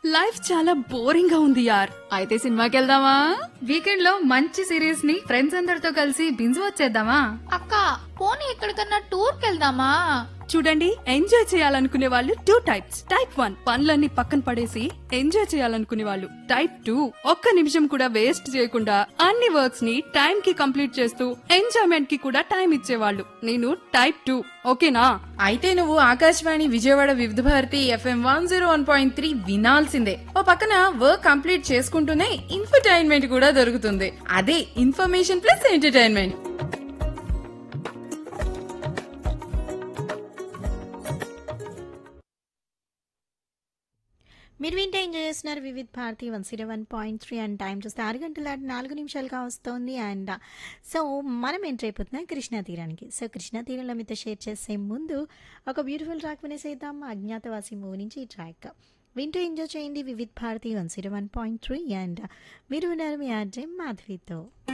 life చాలా boring గా ఉంది యార్ అయితే సినిమాకి వెళ్దామా వీకెండ్ లో మంచి సిరీస్ ని ఫ్రెండ్స్ అందరితో కలిసి బింజ్ వచ్చేద్దామా అక్క పోనీ ఎక్కడికన్నా టూర్ కెళ్దామా చూడండి ఎంజాయ్ చేయాలనుకునే వాళ్ళు టూ టైప్స్ టైప్ వన్ పనులన్నీ పక్కన పడేసి ఎంజాయ్ చేయాలనుకునే వాళ్ళు టైప్ టూ ఒక్క నిమిషం కూడా వేస్ట్ చేయకుండా అన్ని వర్క్స్ ని టైం కి కంప్లీట్ చేస్తూ ఎంజాయ్మెంట్ కి కూడా టైం ఇచ్చేవాళ్ళు నేను టైప్ టూ ఓకేనా అయితే నువ్వు Akashvani Vijayawada Vividh Bharati FM one zero one point three వినాల్సిందే ఓ పక్కన వర్క్ కంప్లీట్ చేసుకుంటూనే ఇన్ఫర్టైన్మెంట్ కూడా దొరుకుతుంది అదే ఇన్ఫర్మేషన్ ప్లస్ ఎంటర్టైన్మెంట్ మీరు వింటే ఎంజాయ్ చేస్తున్నారు Vividh Bharati one zero one point three and time చూస్తే ఆరు గంటల దాటి నాలుగు నిమిషాలుగా వస్తుంది అండ్ సో మనం ఎంటర్ అయిపోతున్నాం కృష్ణా తీరానికి సో కృష్ణా తీరంలో మీతో షేర్ చేసే ముందు ఒక బ్యూటిఫుల్ ట్రాక్ వినేసేద్దాం అజ్ఞాతవాసి మూవీ నుంచి ఈ ట్రాక్ వింటూ ఎంజాయ్ చేయండి Vividh Bharati one zero one point three and మీరు విన్నారు మీ ఆర్జే మాధవితో